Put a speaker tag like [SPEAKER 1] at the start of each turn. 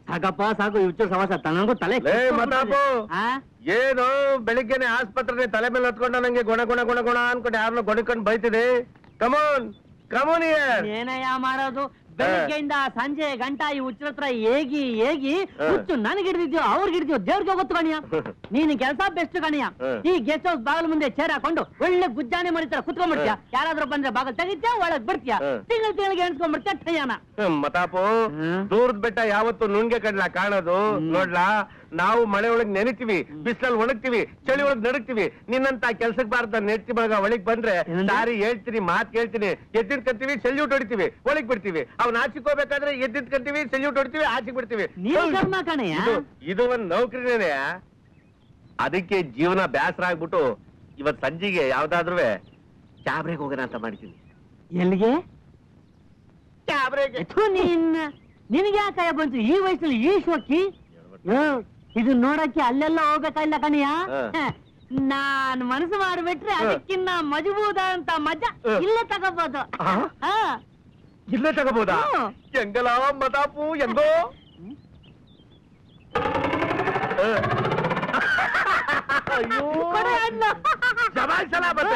[SPEAKER 1] ಸಾಕಪ್ಪ ಸಾಕು ಹುಚ್ಚು ಸವಾಸ ನನಗೂ ತಲೆ
[SPEAKER 2] ಲೇ
[SPEAKER 1] ಕೆಟ್ಟೋಗ್ಬಿಟ್ಟಿದೆ.
[SPEAKER 2] ಮತಾಪು
[SPEAKER 1] ಆ?
[SPEAKER 2] ಏನು ಬೆಳಿಗ್ಗೆನೆ ಆಸ್ಪತ್ರೆ ತಲೆ ಮೇಲೆ ಹತ್ಕೊಂಡ ನಂಗೆ ಗುಣ ಗುಣ ಗುಣ ಗುಣ ಅನ್ಕೊಂಡು ಯಾರನ್ನ ಗೊಣಕೊಂಡು ಬೈತಿದೆ ಕಮೋನ್ ಕಮೋನ್
[SPEAKER 1] ಏನಯ್ಯ ಮಾಡೋದು ಬೆಳಿಗ್ಗೆಯಿಂದ ಸಂಜೆ ಗಂಟ ಈ ಹುಚ್ಚರ ಹತ್ರ ಹೇಗಿ ಹೇಗಿ
[SPEAKER 2] ಹಾ.
[SPEAKER 1] ಹುಚ್ಚು ನನಗೆ ಹಿಡಿದಿದ್ಯೋ ಅವ್ರಿಗೆ ಹಿಡಿದ್ಯೋ ದೇವ್ರಿಗೆ ಗೊತ್ತು ಕಣಿಯ ನೀನ್ ಕೆಲಸ ಬೆಸ್ಟ್ ಕಣಿಯ
[SPEAKER 2] ಹಾ.
[SPEAKER 1] ಈ ಗೆಸ್ಟ್ ಹೌಸ್ ಬಾಗಿಲು ಮುಂದೆ ಚೇರ್ ಹಾಕೊಂಡು ಒಳ್ಳೆ ಗುಜ್ಜಾನೆ ಮಾಡಿರ್ತಾರ ಕುತ್ಕೊಂಡ್ಬಿಡ್ತೀಯ ಯಾರಾದ್ರೂ ಬಂದ್ರೆ ಬಾಗಿಲು ತೆಗಿತ್ಯಾ ಒಳಗ್ ಬಿಡ್ತೀಯ
[SPEAKER 2] ಹಾ.
[SPEAKER 1] ತಿಂಗಳು ತಿಂಗಳಿಗೆ ಎಣ್ಸ್ಕೊಂಡ್ಬಿಡ್ತೀಯ ಟಯ್ಯನ
[SPEAKER 2] ಮತಾಪು
[SPEAKER 1] ಹ್ಮ್.
[SPEAKER 2] ದೂರದ ಬೆಟ್ಟ ಯಾವತ್ತು ನುಣ್ಗೆ ಕಡ್ಲ ಕಾಣೋದು
[SPEAKER 1] ಹ್ಮ್.
[SPEAKER 2] ನೋಡ್ಲಾ ನಾವು ಮಳೆ ಒಳಗ್ ನೆನಿತೀವಿ ಬಿಸಿಲಲ್ಲಿ ಒಣಗ್ತೀವಿ ಚಳಿ ಒಳಗ್ ನಡುಗ್ತೀವಿ ನಿನ್ನಂತ ಕೆಲ್ಸಕ್ ಬಾರ್ದ ನೆಟ್ಟಿ ಮಗ ಒಳಗ್ ಬಂದ್ರೆ
[SPEAKER 1] ಏನಂದೆ?
[SPEAKER 2] ಸಾರಿ ಹೇಳ್ತೀನಿ ಮಾತ್ ಕೇಳ್ತೀನಿ ಎದ್ದಿದ್ ಕಂತೀವಿ ಸೆಲ್ಯೂಟ್ ಹೊಡಿತೀವಿ ಒಳಗ್ ಬಿಡ್ತೀವಿ ಅವ್ನ ಆಚೆಗ್ ಹೋಗ್ಬೇಕಾದ್ರೆ ಎದ್ದಿದ್ ಕಂತೀವಿ ಸೆಲ್ಯೂಟ್ ಹೊಡಿತೀವಿ ಆಚೆಗ್ ಬಿಡ್ತೀವಿ
[SPEAKER 1] ನೀನು ಕರ್ಮ ಕಣಯ್ಯ
[SPEAKER 2] ಇದು ಇದು ಒಂದ್ ನೌಕರಿನೇ ಅದಕ್ಕೆ ಜೀವನ ಬೇಸರ ಆಗ್ಬಿಟ್ಟು ಇವತ್ ಸಂಜೆಗೆ ಯಾವ್ದಾದ್ರು ಕ್ಯಾಬ್ರೆಗೆ ಹೋಗೋಣ ಅಂತ ಮಾಡಿದ್ದೀನಿ
[SPEAKER 1] ಎಲ್ಲಿಗೆ
[SPEAKER 2] ಕ್ಯಾಬ್ರೆಗೆ
[SPEAKER 1] ಥು, ನಿನ್ನ ನಿನಗೆ ಯಾಕಯ್ಯ ಬಂತು ಈ ವಯಸ್ಸಲ್ಲಿ ಈ ಶೋಕಿ ಹ್ಮ್, ಇದು ನೋಡಕ್ಕೆ ಅಲ್ಲೆಲ್ಲ ಹೋಗ್ಬೇಕಾಗಿಲ್ಲ ಕಣಿಯ
[SPEAKER 2] ಹಾ.
[SPEAKER 1] ನಾನ್ ಮನಸ್ಸು ಮಾಡ್ಬಿಟ್ರೆ
[SPEAKER 2] ಹಾ.
[SPEAKER 1] ಅದಕ್ಕಿನ್ನ ಮಜಬೂದ ಅಂತ ಮಜಾ
[SPEAKER 2] ಹಾ.
[SPEAKER 1] ಇಲ್ಲೇ ತಗೋಬಹುದು
[SPEAKER 2] ಆ?
[SPEAKER 1] ಹಾ.
[SPEAKER 2] ಇಲ್ಲೇ ತಗೋಬಹುದಾ
[SPEAKER 1] ಹ್ಮ್.
[SPEAKER 2] ಹೆಂಗಲ ಮತಾಪು ಹೆಂಗೋ ಅಯ್ಯೋ
[SPEAKER 1] ಕೊಡೆ ಹಣ್ಣು.
[SPEAKER 2] ಜಮಾಯಿಸಲ ಮತ್ತೆ